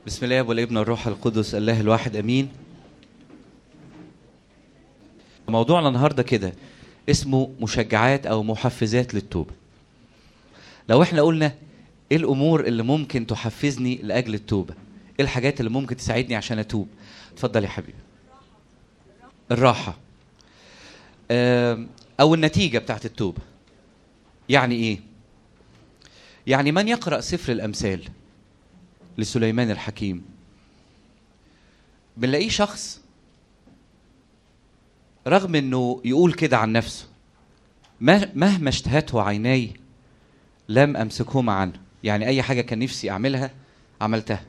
بسم الله والابن والروح القدس الله الواحد امين موضوعنا النهارده كده اسمه مشجعات او محفزات للتوبه لو احنا قلنا ايه الامور اللي ممكن تحفزني لاجل التوبه ايه الحاجات اللي ممكن تساعدني عشان اتوب اتفضل يا حبيبي الراحه آم، او النتيجه بتاعت التوبه يعني ايه يعني من يقرا سفر الامثال لسليمان الحكيم بنلاقيه شخص رغم انه يقول كده عن نفسه ما- مهما اشتهته عيناي لم امسكهما عنه يعني اي حاجه كان نفسي اعملها عملتها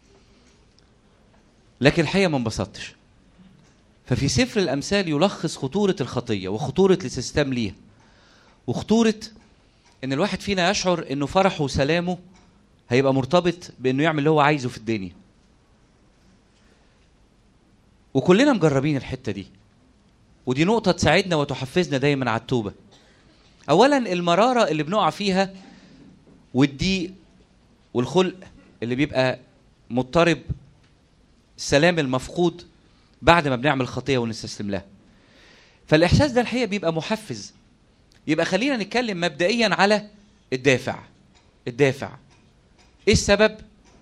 لكن الحقيقه ما انبسطتش ففي سفر الامثال يلخص خطوره الخطيه وخطوره الاستسلام ليها وخطوره ان الواحد فينا يشعر انه فرحه وسلامه هيبقى مرتبط بانه يعمل اللي هو عايزه في الدنيا وكلنا مجربين الحته دي ودي نقطه تساعدنا وتحفزنا دايما على التوبه اولا المراره اللي بنقع فيها والضيق والخلق اللي بيبقى مضطرب السلام المفقود بعد ما بنعمل خطيه ونستسلم لها فالاحساس ده الحقيقه بيبقى محفز يبقى خلينا نتكلم مبدئيا على الدافع الدافع ايه السبب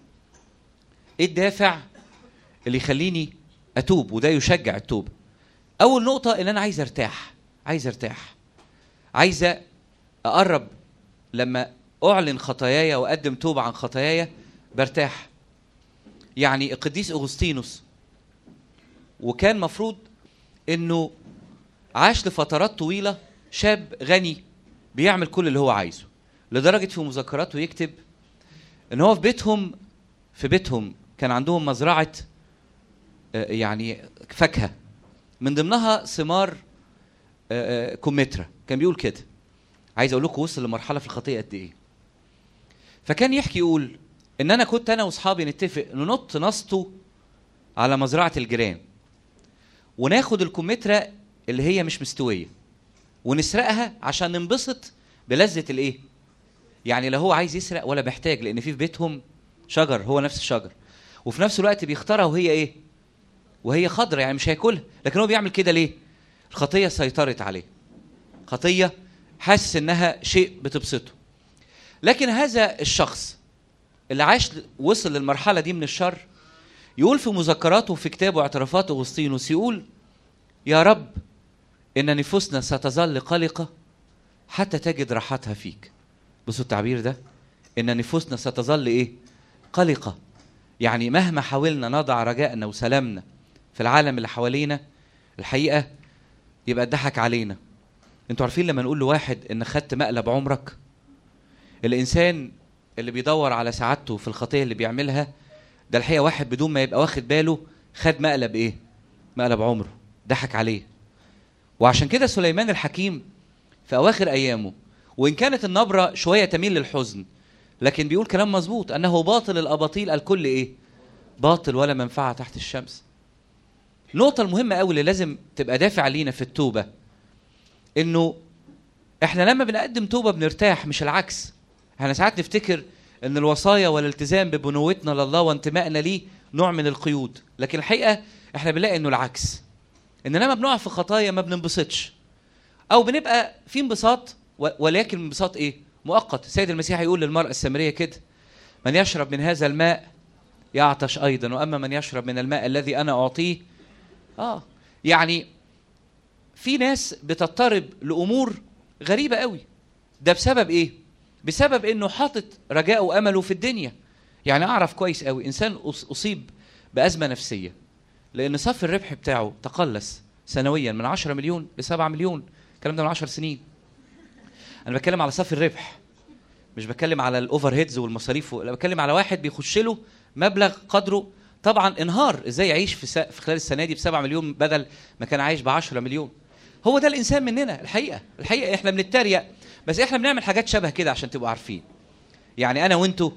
ايه الدافع اللي يخليني اتوب وده يشجع التوبه اول نقطه ان انا عايز ارتاح عايز ارتاح عايز اقرب لما اعلن خطاياي واقدم توبه عن خطاياي برتاح يعني القديس اغسطينوس وكان مفروض انه عاش لفترات طويله شاب غني بيعمل كل اللي هو عايزه لدرجه في مذكراته يكتب ان هو في بيتهم في بيتهم كان عندهم مزرعه آه، يعني فاكهه من ضمنها ثمار آه، آه، كمثرى كان بيقول كده عايز اقول لكم وصل لمرحله في الخطيه قد ايه فكان يحكي يقول ان انا كنت انا واصحابي نتفق ننط نسطو على مزرعه الجيران وناخد الكمثرى اللي هي مش مستويه ونسرقها عشان ننبسط بلذه الايه يعني لا هو عايز يسرق ولا محتاج لان في في بيتهم شجر هو نفس الشجر وفي نفس الوقت بيختارها وهي ايه وهي خضرة يعني مش هياكلها لكن هو بيعمل كده ليه الخطيه سيطرت عليه خطيه حاسس انها شيء بتبسطه لكن هذا الشخص اللي عاش وصل للمرحله دي من الشر يقول في مذكراته في كتابه اعترافات اغسطينوس يقول يا رب ان نفوسنا ستظل قلقه حتى تجد راحتها فيك بصوا التعبير ده ان نفوسنا ستظل ايه قلقه يعني مهما حاولنا نضع رجائنا وسلامنا في العالم اللي حوالينا الحقيقه يبقى اتضحك علينا انتوا عارفين لما نقول لواحد ان خدت مقلب عمرك الانسان اللي بيدور على سعادته في الخطيه اللي بيعملها ده الحقيقه واحد بدون ما يبقى واخد باله خد مقلب ايه مقلب عمره ضحك عليه وعشان كده سليمان الحكيم في اواخر ايامه وان كانت النبره شويه تميل للحزن لكن بيقول كلام مظبوط انه باطل الاباطيل الكل ايه باطل ولا منفعه تحت الشمس النقطه المهمه قوي اللي لازم تبقى دافع لينا في التوبه انه احنا لما بنقدم توبه بنرتاح مش العكس احنا ساعات نفتكر ان الوصايا والالتزام ببنوتنا لله وانتمائنا ليه نوع من القيود لكن الحقيقه احنا بنلاقي انه العكس ان لما بنقع في خطايا ما بننبسطش او بنبقى في انبساط و- ولكن انبساط ايه مؤقت السيد المسيح يقول للمراه السامريه كده من يشرب من هذا الماء يعطش ايضا واما من يشرب من الماء الذي انا اعطيه اه يعني في ناس بتضطرب لامور غريبه قوي ده بسبب ايه بسبب انه حاطط رجاءه وامله في الدنيا يعني اعرف كويس قوي انسان أص- اصيب بازمه نفسيه لان صف الربح بتاعه تقلص سنويا من 10 مليون ل 7 مليون الكلام ده من 10 سنين انا بتكلم على صف الربح مش بتكلم على الاوفر هيدز والمصاريف لا بتكلم على واحد بيخش له مبلغ قدره طبعا انهار ازاي يعيش في, س... في خلال السنه دي ب 7 مليون بدل ما كان عايش ب 10 مليون هو ده الانسان مننا الحقيقه الحقيقه احنا بنتريق بس احنا بنعمل حاجات شبه كده عشان تبقوا عارفين يعني انا وانتوا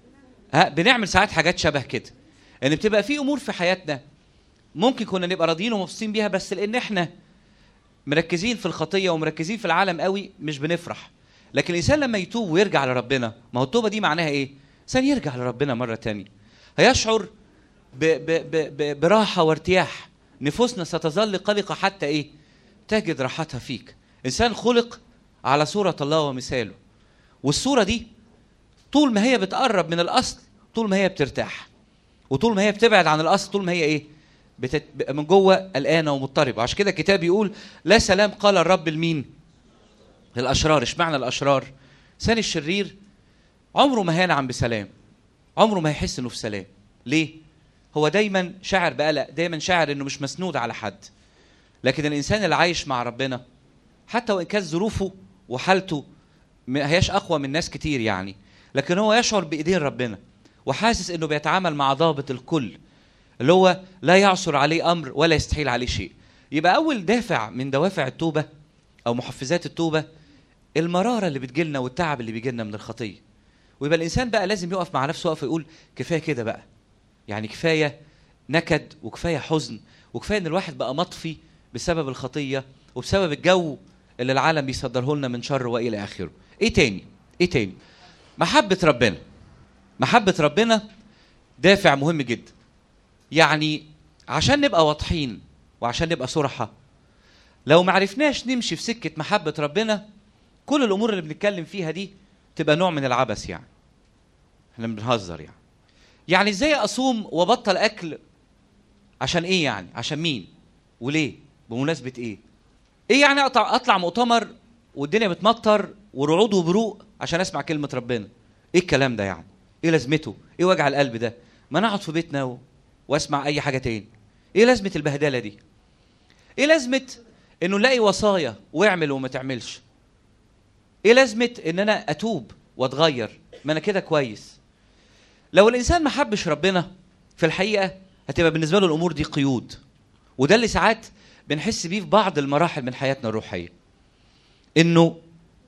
ها بنعمل ساعات حاجات شبه كده ان بتبقى في امور في حياتنا ممكن كنا نبقى راضيين ومبسوطين بيها بس لان احنا مركزين في الخطيه ومركزين في العالم قوي مش بنفرح لكن الانسان لما يتوب ويرجع لربنا ما هو التوبه دي معناها ايه انسان يرجع لربنا مره تانية هيشعر ب ب ب ب براحه وارتياح نفوسنا ستظل قلقه حتى ايه تجد راحتها فيك انسان خلق على صوره الله ومثاله والصوره دي طول ما هي بتقرب من الاصل طول ما هي بترتاح وطول ما هي بتبعد عن الاصل طول ما هي ايه بتت... من جوه قلقانه ومضطربه عشان كده الكتاب يقول لا سلام قال الرب لمين للاشرار اشمعنى الاشرار انسان الشرير عمره ما هينعم بسلام عمره ما هيحس انه في سلام ليه هو دايما شاعر بقلق دايما شاعر انه مش مسنود على حد لكن الانسان اللي عايش مع ربنا حتى وان كانت ظروفه وحالته ما هياش اقوى من ناس كتير يعني لكن هو يشعر بايدين ربنا وحاسس انه بيتعامل مع ضابط الكل اللي هو لا يعثر عليه امر ولا يستحيل عليه شيء يبقى اول دافع من دوافع التوبه او محفزات التوبه المراره اللي بتجيلنا والتعب اللي بيجيلنا من الخطيه ويبقى الانسان بقى لازم يقف مع نفسه وقف يقول كفايه كده بقى يعني كفايه نكد وكفايه حزن وكفايه ان الواحد بقى مطفي بسبب الخطيه وبسبب الجو اللي العالم بيصدره لنا من شر والى اخره ايه تاني ايه تاني محبه ربنا محبه ربنا دافع مهم جدا يعني عشان نبقى واضحين وعشان نبقى صرحة لو ما عرفناش نمشي في سكة محبة ربنا كل الأمور اللي بنتكلم فيها دي تبقى نوع من العبث يعني احنا بنهزر يعني يعني ازاي اصوم وابطل اكل عشان ايه يعني عشان مين وليه بمناسبة ايه ايه يعني اطلع اطلع مؤتمر والدنيا بتمطر ورعود وبروق عشان اسمع كلمة ربنا ايه الكلام ده يعني ايه لازمته ايه وجع القلب ده ما نقعد في بيتنا و... واسمع اي حاجه تاني ايه لازمه البهدله دي ايه لازمه انه نلاقي وصايا واعمل وما تعملش ايه لازمه ان انا اتوب واتغير ما انا كده كويس لو الانسان ما حبش ربنا في الحقيقه هتبقى بالنسبه له الامور دي قيود وده اللي ساعات بنحس بيه في بعض المراحل من حياتنا الروحيه انه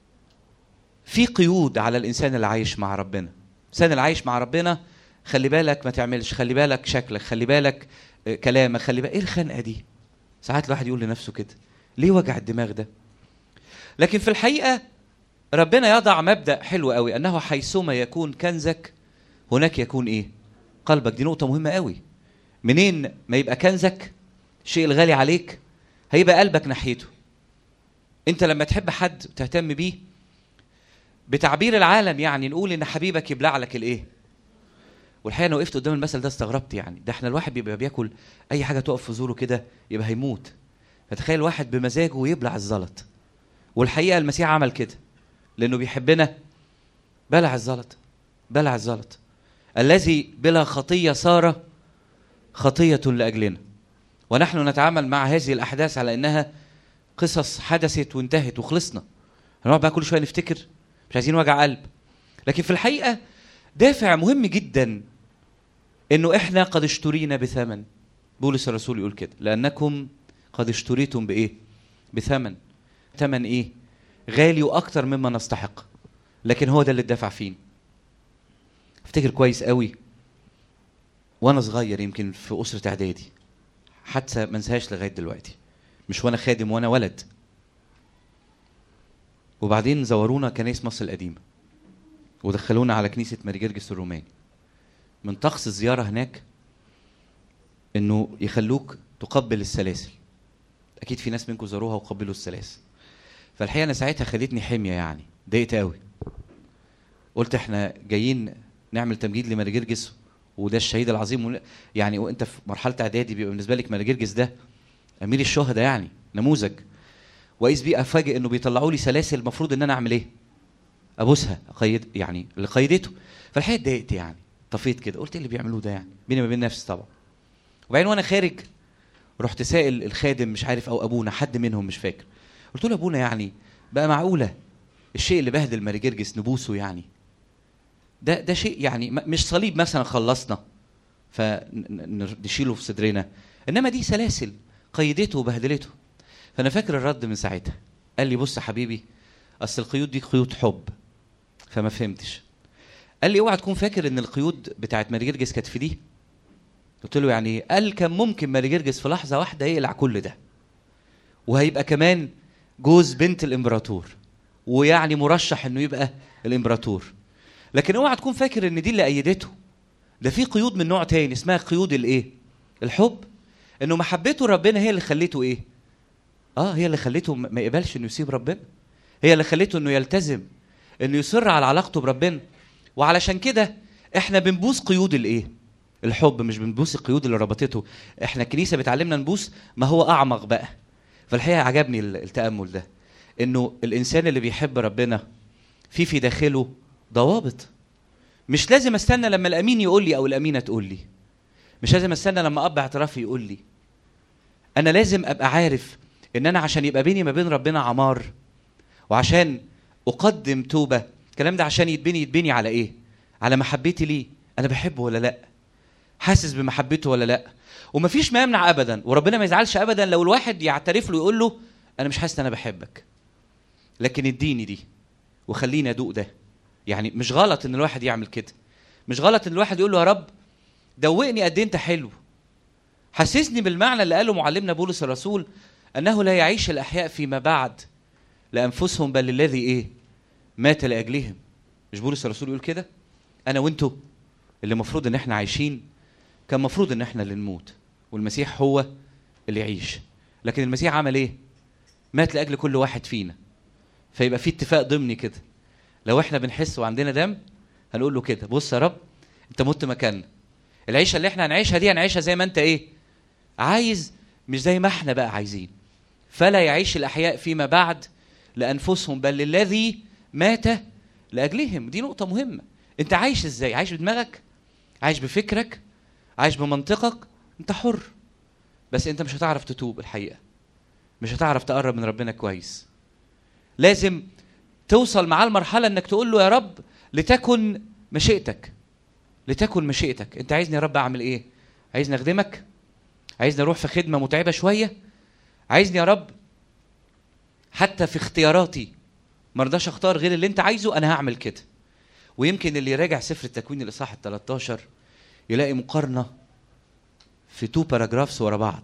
في قيود على الانسان اللي عايش مع ربنا الانسان اللي عايش مع ربنا خلي بالك ما تعملش خلي بالك شكلك خلي بالك آه، كلامك خلي بالك ايه الخنقه دي ساعات الواحد يقول لنفسه كده ليه وجع الدماغ ده لكن في الحقيقه ربنا يضع مبدا حلو قوي انه حيثما يكون كنزك هناك يكون ايه قلبك دي نقطه مهمه قوي منين ما يبقى كنزك الشيء الغالي عليك هيبقى قلبك ناحيته انت لما تحب حد تهتم بيه بتعبير العالم يعني نقول ان حبيبك يبلع لك الايه والحقيقه انا وقفت قدام المثل ده استغربت يعني ده احنا الواحد بيبقى بياكل اي حاجه تقف في زوره كده يبقى هيموت فتخيل واحد بمزاجه ويبلع الزلط والحقيقه المسيح عمل كده لانه بيحبنا بلع الزلط بلع الزلط الذي بلا خطيه صار خطيه لاجلنا ونحن نتعامل مع هذه الاحداث على انها قصص حدثت وانتهت وخلصنا هنقعد بقى كل شويه نفتكر مش عايزين وجع قلب لكن في الحقيقه دافع مهم جدا انه احنا قد اشترينا بثمن بولس الرسول يقول كده لانكم قد اشتريتم بايه بثمن ثمن ايه غالي واكتر مما نستحق لكن هو ده اللي اتدفع فينا افتكر كويس قوي وانا صغير يمكن في اسره اعدادي حادثه ما انساهاش لغايه دلوقتي مش وانا خادم وانا ولد وبعدين زورونا كنايس مصر القديمه ودخلونا على كنيسه ماري جرجس الروماني من طقس الزياره هناك انه يخلوك تقبل السلاسل اكيد في ناس منكم زاروها وقبلوا السلاسل فالحقيقه انا ساعتها خدتني حميه يعني ضايقت قوي قلت احنا جايين نعمل تمجيد لماري جرجس وده الشهيد العظيم ون- يعني وانت في مرحله اعدادي بيبقى بالنسبه لك ماري جرجس ده امير الشهداء يعني نموذج واذ بي افاجئ انه بيطلعوا لي سلاسل المفروض ان انا اعمل ايه؟ ابوسها اقيد يعني اللي قيدته فالحقيقه اتضايقت يعني طفيت كده قلت ايه اللي بيعملوه ده يعني بيني وبين نفسي طبعا وبعدين وانا خارج رحت سائل الخادم مش عارف او ابونا حد منهم مش فاكر قلت له ابونا يعني بقى معقوله الشيء اللي بهدل ماري جرجس نبوسه يعني ده ده شيء يعني م- مش صليب مثلا خلصنا فنشيله في صدرنا انما دي سلاسل قيدته وبهدلته فانا فاكر الرد من ساعتها قال لي بص يا حبيبي اصل القيود دي قيود حب فما فهمتش قال لي اوعى تكون فاكر ان القيود بتاعت ماري جرجس كانت في دي قلت له يعني إيه؟ قال كان ممكن ماري جرجس في لحظه واحده يقلع كل ده وهيبقى كمان جوز بنت الامبراطور ويعني مرشح انه يبقى الامبراطور لكن اوعى تكون فاكر ان دي اللي ايدته ده في قيود من نوع تاني اسمها قيود الايه الحب انه محبته ربنا هي اللي خليته ايه اه هي اللي خليته م- ما يقبلش انه يسيب ربنا هي اللي خليته انه يلتزم انه يصر على علاقته بربنا وعلشان كده احنا بنبوس قيود الايه الحب مش بنبوس القيود اللي ربطته احنا الكنيسه بتعلمنا نبوس ما هو اعمق بقى فالحقيقه عجبني ال- التامل ده انه الانسان اللي بيحب ربنا في في داخله ضوابط مش لازم استنى لما الامين يقول لي او الامينه تقول لي مش لازم استنى لما اب اعترافي يقول لي انا لازم ابقى عارف ان انا عشان يبقى بيني ما بين ربنا عمار وعشان اقدم توبه الكلام ده عشان يتبني يتبني على ايه على محبتي ليه انا بحبه ولا لا حاسس بمحبته ولا لا ومفيش ما يمنع ابدا وربنا ما يزعلش ابدا لو الواحد يعترف له يقول له انا مش حاسس ان انا بحبك لكن اديني دي وخليني ادوق ده يعني مش غلط ان الواحد يعمل كده مش غلط ان الواحد يقول له يا رب دوقني قد إيه انت حلو حسسني بالمعنى اللي قاله معلمنا بولس الرسول انه لا يعيش الاحياء فيما بعد لانفسهم بل الذي ايه مات لاجلهم مش بولس الرسول يقول كده انا وانتو اللي المفروض ان احنا عايشين كان المفروض ان احنا اللي نموت والمسيح هو اللي يعيش لكن المسيح عمل ايه مات لاجل كل واحد فينا فيبقى في اتفاق ضمني كده لو احنا بنحس وعندنا دم هنقول له كده بص يا رب انت مت مكاننا العيشه اللي احنا هنعيشها دي هنعيشها زي ما انت ايه عايز مش زي ما احنا بقى عايزين فلا يعيش الاحياء فيما بعد لانفسهم بل للذي مات لاجلهم دي نقطه مهمه انت عايش ازاي عايش بدماغك عايش بفكرك عايش بمنطقك انت حر بس انت مش هتعرف تتوب الحقيقه مش هتعرف تقرب من ربنا كويس لازم توصل معاه المرحله انك تقول له يا رب لتكن مشيئتك لتكن مشيئتك انت عايزني يا رب اعمل ايه عايزني اخدمك عايزني اروح في خدمه متعبه شويه عايزني يا رب حتى في اختياراتي ما رضاش اختار غير اللي انت عايزه انا هعمل كده ويمكن اللي يراجع سفر التكوين الاصحاح ال 13 يلاقي مقارنه في تو باراجرافز ورا بعض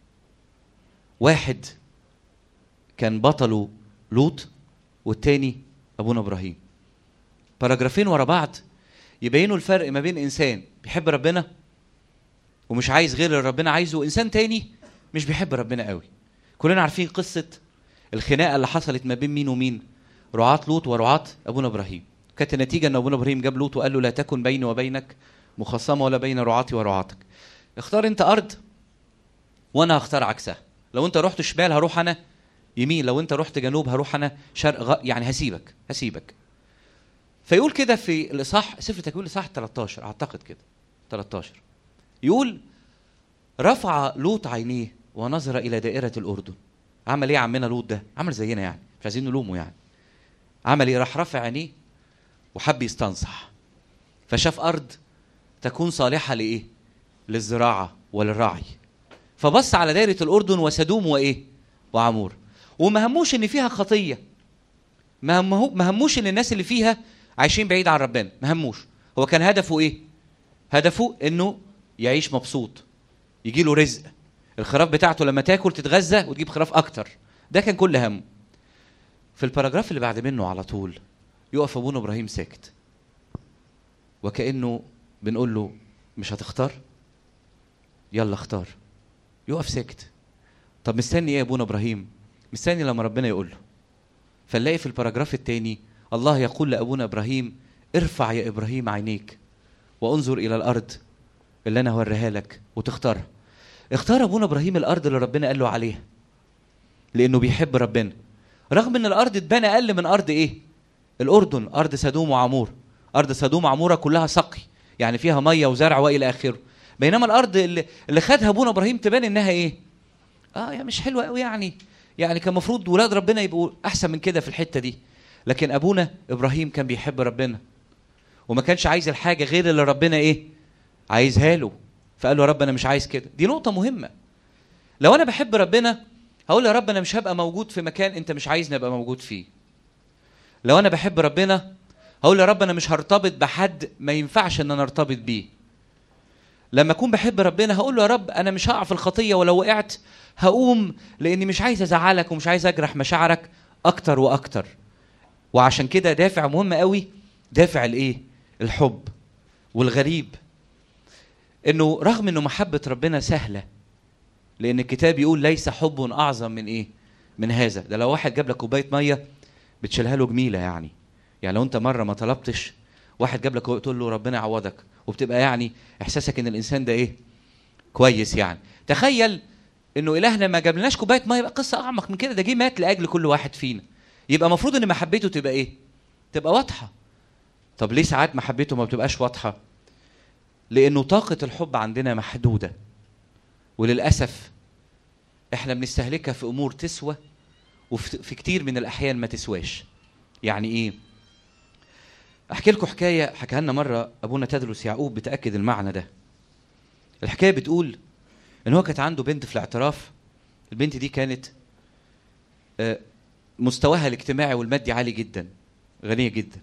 واحد كان بطله لوط والتاني ابونا ابراهيم باراجرافين ورا بعض يبينوا الفرق ما بين انسان بيحب ربنا ومش عايز غير اللي ربنا عايزه وانسان تاني مش بيحب ربنا قوي كلنا عارفين قصه الخناقه اللي حصلت ما بين مين ومين رعاة لوط ورعاة ابونا ابراهيم كانت النتيجه ان ابونا ابراهيم جاب لوط وقال له لا تكن بيني وبينك مخاصمه ولا بين رعاتي ورعاتك اختار انت ارض وانا هختار عكسها لو انت رحت شمال هروح انا يمين لو انت رحت جنوب هروح انا شرق غ... يعني هسيبك هسيبك فيقول كده في الاصحاح سفر تكوين الاصحاح 13 اعتقد كده 13 يقول رفع لوط عينيه ونظر الى دائره الاردن عمل ايه عمنا لوط ده عمل زينا يعني مش عايزين نلومه يعني عمل ايه راح رافع عينيه وحب يستنصح فشاف ارض تكون صالحه لايه للزراعه وللرعي فبص على دائره الاردن وسدوم وايه وعمور وما هموش ان فيها خطيه ما همه ما هموش ان الناس اللي فيها عايشين بعيد عن ربنا ما هموش هو كان هدفه ايه هدفه انه يعيش مبسوط يجي له رزق الخراف بتاعته لما تاكل تتغذى وتجيب خراف اكتر ده كان كل همه في الباراجراف اللي بعد منه على طول يقف ابونا ابراهيم ساكت وكانه بنقول له مش هتختار يلا اختار يقف ساكت طب مستني ايه يا ابونا ابراهيم مستني لما ربنا يقول له فنلاقي في الباراجراف الثاني الله يقول لابونا ابراهيم ارفع يا ابراهيم عينيك وانظر الى الارض اللي انا هوريها لك وتختارها اختار ابونا ابراهيم الارض اللي ربنا قال له عليها لانه بيحب ربنا رغم ان الارض اتبنى اقل من ارض ايه الاردن ارض سدوم وعمور ارض سدوم وعموره كلها سقي يعني فيها ميه وزرع والى اخره بينما الارض اللي, اللي خدها ابونا ابراهيم تبان انها ايه اه يعني مش حلوه قوي يعني يعني كان المفروض ولاد ربنا يبقوا احسن من كده في الحته دي لكن ابونا ابراهيم كان بيحب ربنا وما كانش عايز الحاجه غير اللي ربنا ايه عايزها له فقال له يا رب انا مش عايز كده دي نقطه مهمه لو انا بحب ربنا هقول يا رب انا مش هبقى موجود في مكان انت مش عايزني ابقى موجود فيه لو انا بحب ربنا هقول يا رب انا مش هرتبط بحد ما ينفعش ان انا ارتبط بيه لما اكون بحب ربنا هقول له يا رب انا مش هقع في الخطيه ولو وقعت هقوم لاني مش عايز ازعلك ومش عايز اجرح مشاعرك اكتر واكتر وعشان كده دافع مهم قوي دافع الايه الحب والغريب انه رغم انه محبه ربنا سهله لان الكتاب يقول ليس حب اعظم من ايه من هذا ده لو واحد جاب لك كوبايه ميه بتشيلها له جميله يعني يعني لو انت مره ما طلبتش واحد جاب لك تقول له ربنا يعوضك وبتبقى يعني احساسك ان الانسان ده ايه كويس يعني تخيل انه الهنا ما جابلناش كوبايه ميه يبقى قصه اعمق من كده ده جه مات لاجل كل واحد فينا يبقى المفروض ان محبته تبقى ايه تبقى واضحه طب ليه ساعات محبته ما بتبقاش واضحه لانه طاقه الحب عندنا محدوده وللاسف احنا بنستهلكها في امور تسوى وفي كتير من الاحيان ما تسواش يعني ايه احكي لكم حكايه حكاها لنا مره ابونا تدرس يعقوب بتاكد المعنى ده الحكايه بتقول ان هو كانت عنده بنت في الاعتراف البنت دي كانت آه، مستواها الاجتماعي والمادي عالي جدا غنيه جدا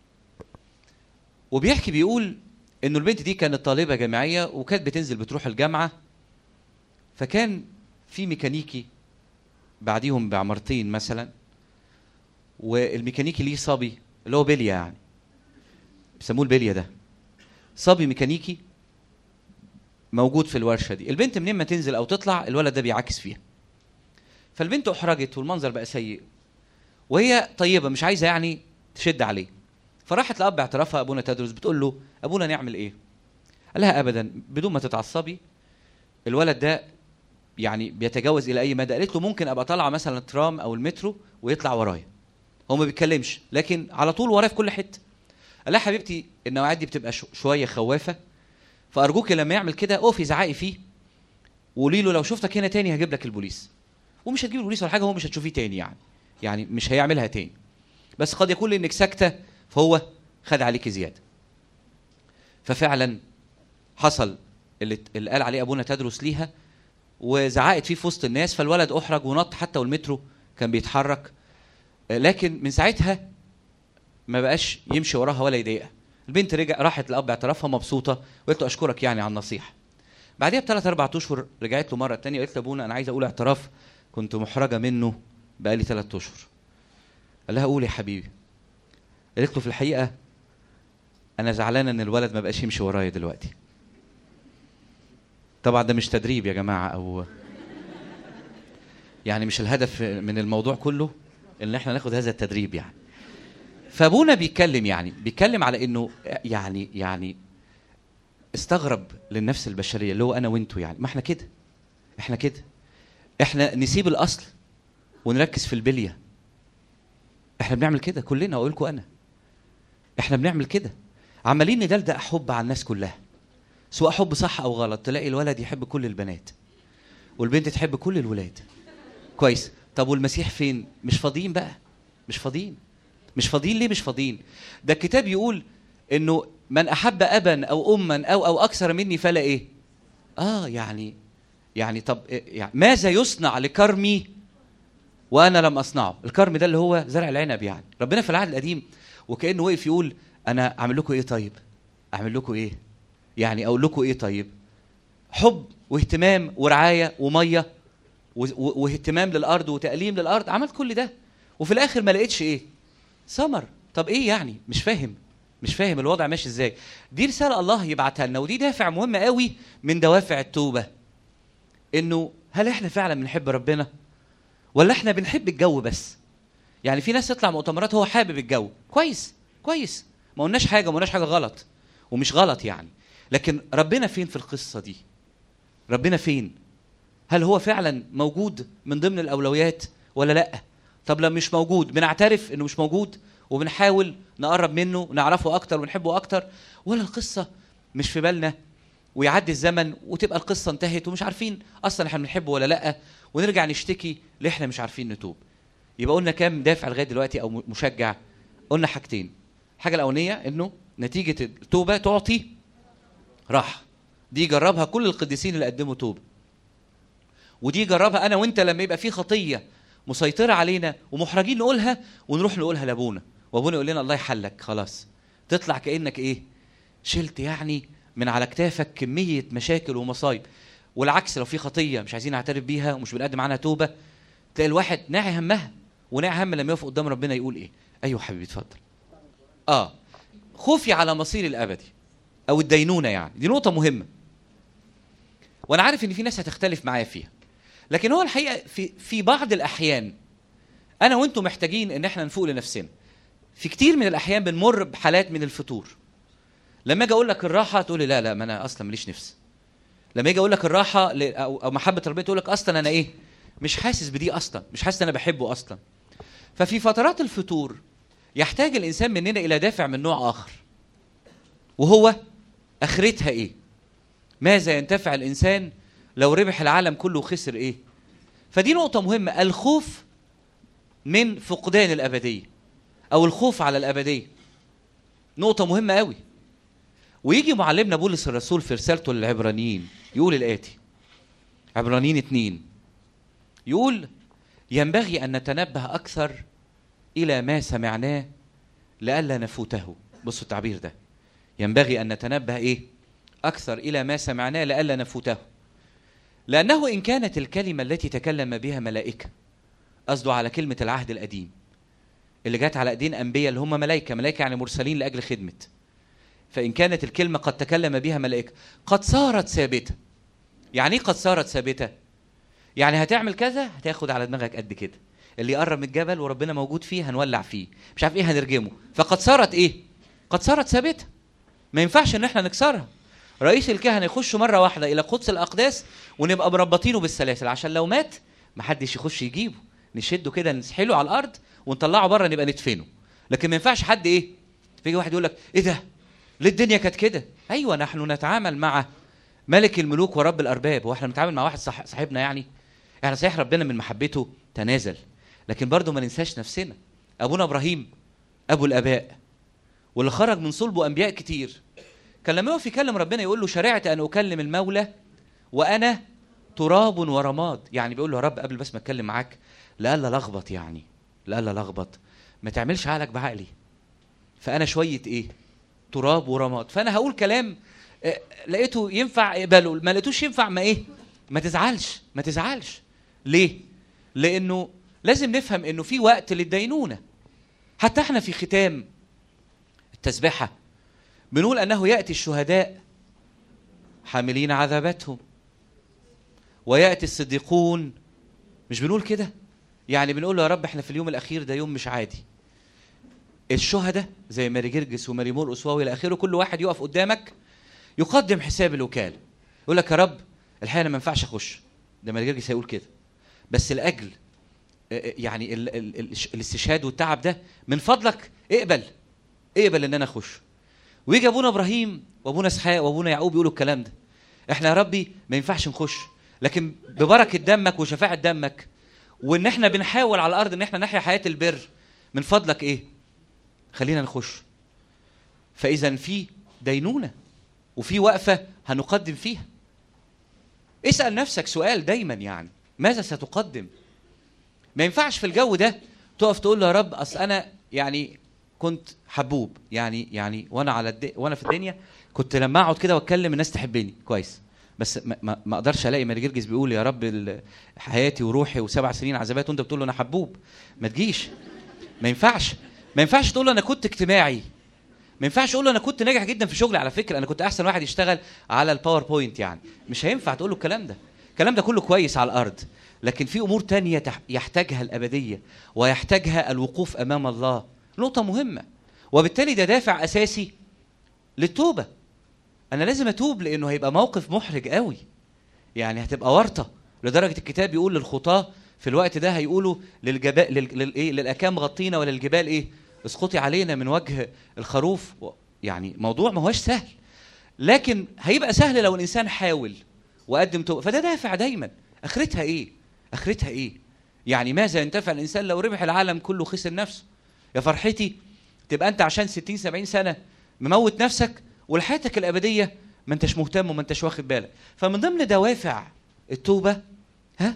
وبيحكي بيقول انه البنت دي كانت طالبه جامعيه وكانت بتنزل بتروح الجامعه فكان في ميكانيكي بعديهم بعمرتين مثلا والميكانيكي ليه صبي اللي هو بليا يعني بيسموه البليا ده صبي ميكانيكي موجود في الورشه دي البنت منين ما تنزل او تطلع الولد ده بيعاكس فيها فالبنت احرجت والمنظر بقى سيء وهي طيبه مش عايزه يعني تشد عليه فراحت لاب اعترافها ابونا تدرس بتقول له ابونا نعمل ايه قال لها ابدا بدون ما تتعصبي الولد ده يعني بيتجاوز الى اي مدى قالت له ممكن ابقى طالعه مثلا الترام او المترو ويطلع ورايا هو ما بيتكلمش لكن على طول ورايا في كل حته قال لها حبيبتي النوعيات دي بتبقى شويه خوافه فارجوك لما يعمل كده اقفي زعقي فيه وقولي له لو شفتك هنا تاني هجيب لك البوليس ومش هتجيب البوليس ولا حاجه هو مش هتشوفيه تاني يعني يعني مش هيعملها تاني بس قد يكون لانك ساكته فهو خد عليك زياده ففعلا حصل اللي, اللي قال عليه ابونا تدرس ليها وزعقت فيه في وسط الناس فالولد احرج ونط حتى والمترو كان بيتحرك لكن من ساعتها ما بقاش يمشي وراها ولا يضايقها البنت رجع راحت لاب اعترافها مبسوطه وقالت له اشكرك يعني على النصيحه بعدها بثلاث اربع اشهر رجعت له مره ثانيه قالت له ابونا انا عايز اقول اعتراف كنت محرجه منه بقالي ثلاث اشهر قال لها قول يا حبيبي قالت له في الحقيقه انا زعلانه ان الولد ما بقاش يمشي ورايا دلوقتي طبعا ده مش تدريب يا جماعه او يعني مش الهدف من الموضوع كله ان احنا ناخد هذا التدريب يعني فابونا بيتكلم يعني بيتكلم على انه يعني يعني استغرب للنفس البشريه اللي هو انا وانتو يعني ما احنا كده احنا كده احنا نسيب الاصل ونركز في البليه احنا بنعمل كده كلنا اقول لكم انا احنا بنعمل كده عمالين ندلدق حب على الناس كلها سواء حب صح او غلط تلاقي الولد يحب كل البنات والبنت تحب كل الولاد كويس طب والمسيح فين مش فاضيين بقى مش فاضيين مش فاضيين ليه مش فاضيين ده الكتاب يقول انه من احب ابا او اما او او اكثر مني فلا ايه اه يعني يعني طب إيه يعني ماذا يصنع لكرمي وانا لم اصنعه الكرم ده اللي هو زرع العنب يعني ربنا في العهد القديم وكانه وقف يقول انا اعمل لكم ايه طيب اعمل لكم ايه يعني اقول لكم ايه طيب حب واهتمام ورعايه وميه واهتمام للارض وتأليم للارض عملت كل ده وفي الاخر ما لقيتش ايه ثمر طب ايه يعني مش فاهم مش فاهم الوضع ماشي ازاي دي رساله الله يبعتها لنا ودي دافع مهم قوي من دوافع التوبه انه هل احنا فعلا بنحب ربنا ولا احنا بنحب الجو بس يعني في ناس تطلع مؤتمرات هو حابب الجو كويس كويس ما قلناش حاجه ما قلناش حاجه غلط ومش غلط يعني لكن ربنا فين في القصه دي ربنا فين هل هو فعلا موجود من ضمن الاولويات ولا لا طب لو مش موجود بنعترف انه مش موجود وبنحاول نقرب منه ونعرفه اكتر ونحبه اكتر ولا القصه مش في بالنا ويعدي الزمن وتبقى القصه انتهت ومش عارفين اصلا احنا بنحبه ولا لا ونرجع نشتكي ليه احنا مش عارفين نتوب يبقى قلنا كام دافع لغايه دلوقتي او مشجع قلنا حاجتين الحاجه الاولانيه انه نتيجه التوبه تعطي راحه دي جربها كل القديسين اللي قدموا توبه ودي جربها انا وانت لما يبقى في خطيه مسيطره علينا ومحرجين نقولها ونروح نقولها لابونا وابونا يقول لنا الله يحلك خلاص تطلع كانك ايه شلت يعني من على كتافك كميه مشاكل ومصايب والعكس لو في خطيه مش عايزين نعترف بيها ومش بنقدم عنها توبه تلاقي الواحد ناعي همها وناعي هم لما يقف قدام ربنا يقول ايه ايوه حبيبي اتفضل اه خوفي على مصيري الابدي او الدينونه يعني دي نقطه مهمه وانا عارف ان في ناس هتختلف معايا فيها لكن هو الحقيقه في في بعض الاحيان انا وانتم محتاجين ان احنا نفوق لنفسنا في كتير من الاحيان بنمر بحالات من الفتور لما اجي اقول لك الراحه تقول لي لا لا ما انا اصلا ماليش نفس لما اجي اقول لك الراحه ل- او أو محبه ربنا تقول لك اصلا انا ايه مش حاسس بدي اصلا مش حاسس ان انا بحبه اصلا ففي فترات الفتور يحتاج الانسان مننا الى دافع من نوع اخر وهو اخرتها ايه ماذا ينتفع الانسان لو ربح العالم كله وخسر ايه فدي نقطه مهمه الخوف من فقدان الابديه او الخوف على الابديه نقطه مهمه قوي ويجي معلمنا بولس الرسول في رسالته للعبرانيين يقول الاتي عبرانيين اتنين يقول ينبغي ان نتنبه اكثر الى ما سمعناه لئلا نفوته بصوا التعبير ده ينبغي ان نتنبه ايه اكثر الى ما سمعناه لئلا نفوته لانه ان كانت الكلمه التي تكلم بها ملائكه قصده على كلمه العهد القديم اللي جت على ايدين انبياء اللي هم ملائكه ملائكه يعني مرسلين لاجل خدمه فان كانت الكلمه قد تكلم بها ملائكه قد صارت ثابته يعني ايه قد صارت ثابته يعني هتعمل كذا هتاخد على دماغك قد كده اللي يقرب من الجبل وربنا موجود فيه هنولع فيه مش عارف ايه هنرجمه فقد صارت ايه قد صارت ثابته ما ينفعش ان احنا نكسرها رئيس الكهنه يخش مره واحده الى قدس الاقداس ونبقى مربطينه بالسلاسل عشان لو مات محدش يخش يجيبه نشده كده نسحله على الارض ونطلعه بره نبقى ندفنه لكن ما ينفعش حد ايه فيجي واحد يقول لك ايه ده ليه الدنيا كانت كده ايوه نحن نتعامل مع ملك الملوك ورب الارباب واحنا بنتعامل مع واحد صح صاحبنا يعني يعني صحيح ربنا من محبته تنازل لكن برضه ما ننساش نفسنا ابونا ابراهيم ابو الاباء واللي خرج من صلبه انبياء كتير كان لما يقف يكلم ربنا يقول له شرعت ان اكلم المولى وانا تراب ورماد يعني بيقول له يا رب قبل بس ما اتكلم معاك لألا لخبط يعني لألا لخبط ما تعملش عقلك بعقلي فانا شويه ايه تراب ورماد فانا هقول كلام آه، لقيته ينفع اقبله ما لقيتوش ينفع ما ايه ما تزعلش ما تزعلش ليه لانه لازم نفهم انه في وقت للدينونه حتى احنا في ختام التسبيحه بنقول انه ياتي الشهداء حاملين عذاباتهم وياتي الصديقون مش بنقول كده يعني بنقول له يا رب احنا في اليوم الاخير ده يوم مش عادي الشهداء زي ماري جرجس وماري مرقس والى اخره كل واحد يقف قدامك يقدم حساب الوكاله يقول لك يا رب الحقيقه انا ما ينفعش اخش ده ماري جرجس هيقول كده بس لاجل آه، آه، يعني ال ال ال الاستشهاد والتعب ده من فضلك اقبل اقبل ان انا اخش ويجي ابونا ابراهيم وابونا اسحاق وابونا يعقوب يقولوا الكلام ده احنا يا ربي ما ينفعش نخش لكن ببركه دمك وشفاعه دمك وان احنا بنحاول على الارض ان احنا نحيا حياه البر من فضلك ايه خلينا نخش فاذا في دينونه وفي وقفه هنقدم فيها اسال نفسك سؤال دايما يعني ماذا ستقدم ما ينفعش في الجو ده تقف تقول له يا رب اصل انا يعني كنت حبوب يعني يعني وانا على الد... وانا في الدنيا كنت لما اقعد كده واتكلم الناس تحبني كويس بس ما, ما, ما اقدرش الاقي ماري جرجس بيقول يا رب ال- حياتي وروحي وسبع سنين عذابات وانت بتقول له انا حبوب ما تجيش ما ينفعش ما ينفعش تقول له انا كنت اجتماعي ما ينفعش تقول له انا كنت ناجح جدا في شغلي على فكره انا كنت احسن واحد يشتغل على الباوربوينت يعني مش هينفع تقول له الكلام ده الكلام ده كله كويس على الارض لكن في امور تانية تح- يحتاجها الابديه ويحتاجها الوقوف امام الله نقطه مهمه وبالتالي ده دافع اساسي للتوبه انا لازم اتوب لانه هيبقى موقف محرج قوي يعني هتبقى ورطه لدرجه الكتاب يقول للخطاه في الوقت ده هيقولوا للجبال لل... للايه للاكام غطينا وللجبال ايه اسقطي علينا من وجه الخروف و- يعني موضوع ما هوش سهل لكن هيبقى سهل لو الانسان حاول وقدم توبه فده دافع دايما اخرتها ايه اخرتها ايه يعني ماذا ينتفع الانسان لو ربح العالم كله خسر نفسه يا فرحتي تبقى انت عشان 60 70 سنه مموت نفسك ولحياتك الابديه ما انتش مهتم وما انتش واخد بالك فمن ضمن دوافع التوبه ها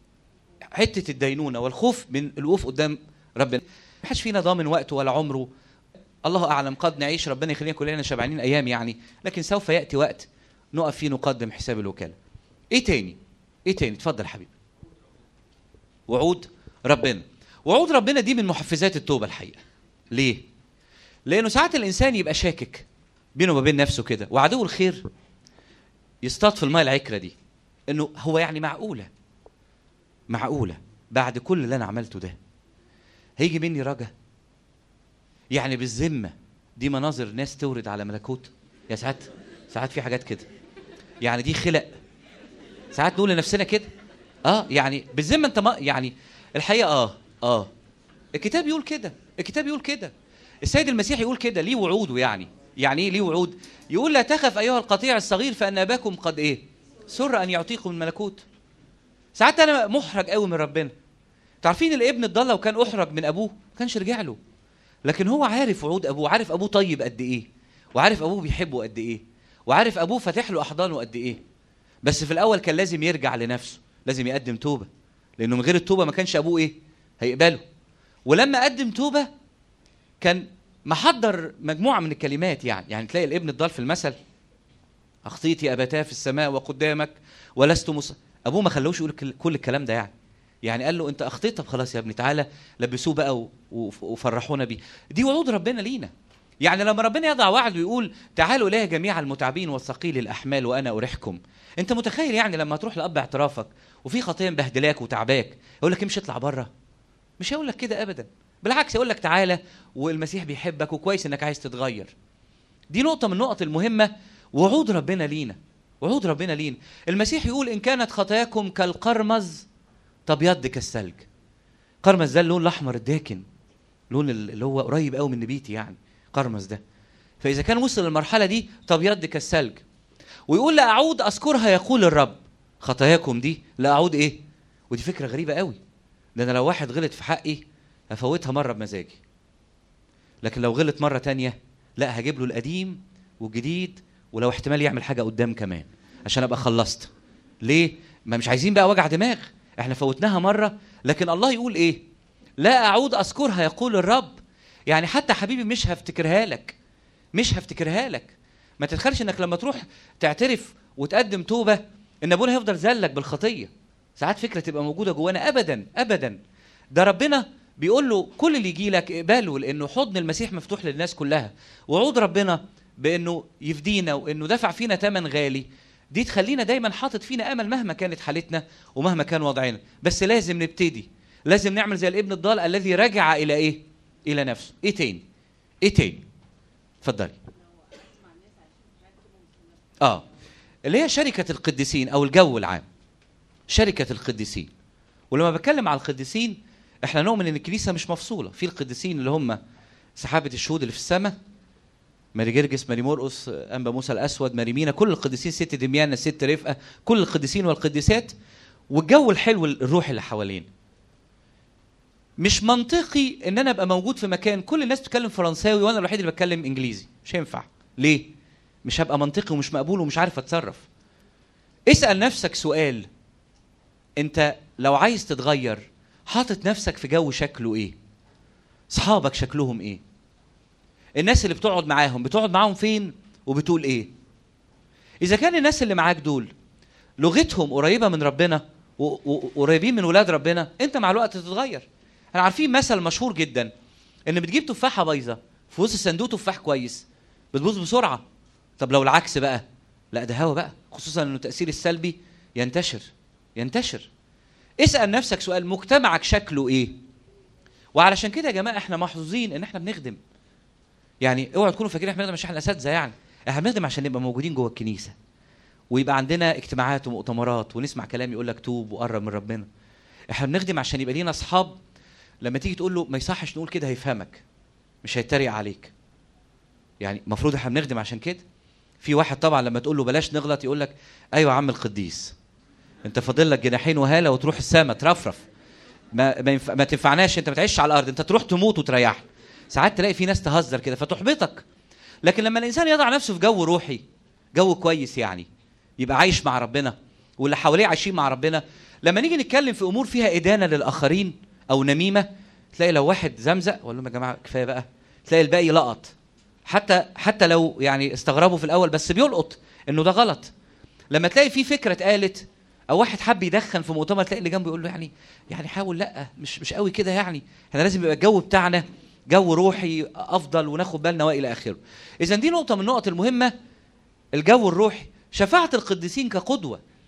حته الدينونه والخوف من الوقوف قدام ربنا ما حدش فينا ضامن وقته ولا عمره الله اعلم قد نعيش ربنا يخلينا كلنا شبعانين ايام يعني لكن سوف ياتي وقت نقف فيه نقدم حساب الوكاله ايه تاني ايه تاني اتفضل يا حبيبي وعود ربنا وعود ربنا دي من محفزات التوبه الحقيقه ليه لانه ساعات الانسان يبقى شاكك بينه وما بين نفسه كده وعدو الخير يصطاد في الماء العكره دي انه هو يعني معقوله معقوله بعد كل اللي انا عملته ده هيجي مني رجا يعني بالذمه دي مناظر ناس تورد على ملكوت يا ساعات ساعات في حاجات كده يعني دي خلق ساعات نقول لنفسنا كده اه يعني بالذمه انت ما يعني الحقيقه اه اه الكتاب يقول كده الكتاب يقول كده السيد المسيح يقول كده ليه وعوده يعني يعني ايه ليه وعود يقول لا تخف ايها القطيع الصغير فان اباكم قد ايه سر ان يعطيكم الملكوت ساعات انا محرج قوي من ربنا تعرفين الابن الضال لو كان احرج من ابوه ما كانش رجع له لكن هو عارف وعود ابوه عارف ابوه طيب قد ايه وعارف ابوه بيحبه قد ايه وعارف ابوه فاتح له احضانه قد ايه بس في الاول كان لازم يرجع لنفسه لازم يقدم توبه لانه من غير التوبه ما كانش ابوه ايه هيقبله ولما قدم توبه كان محضر مجموعه من الكلمات يعني يعني تلاقي الابن الضال في المثل اخطيت يا ابتاه في السماء وقدامك ولست مص... ابوه ما خلوش يقول كل- كل الكلام ده يعني يعني قال له انت اخطيت طب خلاص يا ابني تعالى لبسوه بقى و- وف- وفرحونا بيه دي وعود ربنا لينا يعني لما ربنا يضع وعد ويقول تعالوا الي جميع المتعبين والثقيل الاحمال وانا اريحكم انت متخيل يعني لما تروح لاب اعترافك وفي خطيه مبهدلاك وتعباك يقول لك امشي اطلع بره مش هيقول لك كده ابدا بالعكس يقول لك تعالى والمسيح بيحبك وكويس انك عايز تتغير دي نقطة من النقط المهمة وعود ربنا لينا وعود ربنا لينا المسيح يقول إن كانت خطاياكم كالقرمز تبيض كالثلج قرمز ده اللون الأحمر الداكن لون ال- اللي هو قريب قوي من نبيتي يعني قرمز ده فإذا كان وصل للمرحلة دي تبيض كالثلج ويقول لا أعود أذكرها يقول الرب خطاياكم دي لا أعود إيه ودي فكرة غريبة قوي ده أنا لو واحد غلط في حقي هفوتها مرة بمزاجي لكن لو غلط مرة تانية لا هجيب له القديم والجديد ولو احتمال يعمل حاجة قدام كمان عشان ابقى خلصت ليه ما مش عايزين بقى وجع دماغ احنا فوتناها مرة لكن الله يقول ايه لا اعود اذكرها يقول الرب يعني حتى حبيبي مش هفتكرها لك مش هفتكرها لك ما تتخيلش انك لما تروح تعترف وتقدم توبة ان ابونا هيفضل زلك بالخطية ساعات فكرة تبقى موجودة جوانا ابدا ابدا ده ربنا بيقول له كل اللي يجي لك اقبله لانه حضن المسيح مفتوح للناس كلها وعود ربنا بانه يفدينا وانه دفع فينا ثمن غالي دي تخلينا دايما حاطط فينا امل مهما كانت حالتنا ومهما كان وضعنا بس لازم نبتدي لازم نعمل زي الابن الضال الذي رجع الى ايه الى نفسه ايه تاني ايه تاني اتفضلي اه اللي هي شركه القديسين او الجو العام شركه القديسين ولما بتكلم على القديسين احنا نؤمن ان الكنيسه مش مفصوله في القديسين اللي هم سحابه الشهود اللي في السماء ماري جرجس ماري مرقس انبا موسى الاسود ماري مينا كل القديسين ست دميانة ست رفقه كل القديسين والقديسات والجو الحلو الروحي اللي حوالينا مش منطقي ان انا ابقى موجود في مكان كل الناس بتتكلم فرنساوي وانا الوحيد اللي بتكلم انجليزي مش هينفع ليه مش هبقى منطقي ومش مقبول ومش عارف اتصرف اسال نفسك سؤال انت لو عايز تتغير حاطط نفسك في جو شكله ايه صحابك شكلهم ايه الناس اللي بتقعد معاهم بتقعد معاهم فين وبتقول ايه اذا كان الناس اللي معاك دول لغتهم قريبه من ربنا وقريبين من ولاد ربنا انت مع الوقت تتغير احنا عارفين مثل مشهور جدا ان بتجيب تفاحه بايظه في وسط صندوق تفاح كويس بتبوظ بسرعه طب لو العكس بقى لا ده هوا بقى خصوصا انه التاثير السلبي ينتشر ينتشر اسال نفسك سؤال مجتمعك شكله ايه وعلشان كده يا جماعه احنا محظوظين ان احنا بنخدم يعني اوعوا تكونوا فاكرين احنا بنخدم عشان احنا اساتذه يعني احنا بنخدم عشان نبقى موجودين جوه الكنيسه ويبقى عندنا اجتماعات ومؤتمرات ونسمع كلام يقول لك توب وقرب من ربنا احنا بنخدم عشان يبقى لينا اصحاب لما تيجي تقول له ما يصحش نقول كده هيفهمك مش هيتريق عليك يعني المفروض احنا بنخدم عشان كده في واحد طبعا لما تقول له بلاش نغلط يقول لك ايوه يا عم القديس انت فاضل لك جناحين وهاله وتروح السما ترفرف ما ما, ينفع ما تنفعناش انت ما تعيش على الارض انت تروح تموت وتريح ساعات تلاقي في ناس تهزر كده فتحبطك لكن لما الانسان يضع نفسه في جو روحي جو كويس يعني يبقى عايش مع ربنا واللي حواليه عايشين مع ربنا لما نيجي نتكلم في امور فيها ادانه للاخرين او نميمه تلاقي لو واحد زمزق اقول لهم يا جماعه كفايه بقى تلاقي الباقي لقط حتى حتى لو يعني استغربوا في الاول بس بيلقط انه ده غلط لما تلاقي في فكره اتقالت او واحد حب يدخن في مؤتمر تلاقي اللي جنبه يقول له يعني يعني حاول لا مش مش قوي كده يعني احنا لازم يبقى الجو بتاعنا جو روحي افضل وناخد بالنا والى اخره اذا دي نقطه من النقط المهمه الجو الروحي شفاعه القديسين كقدوه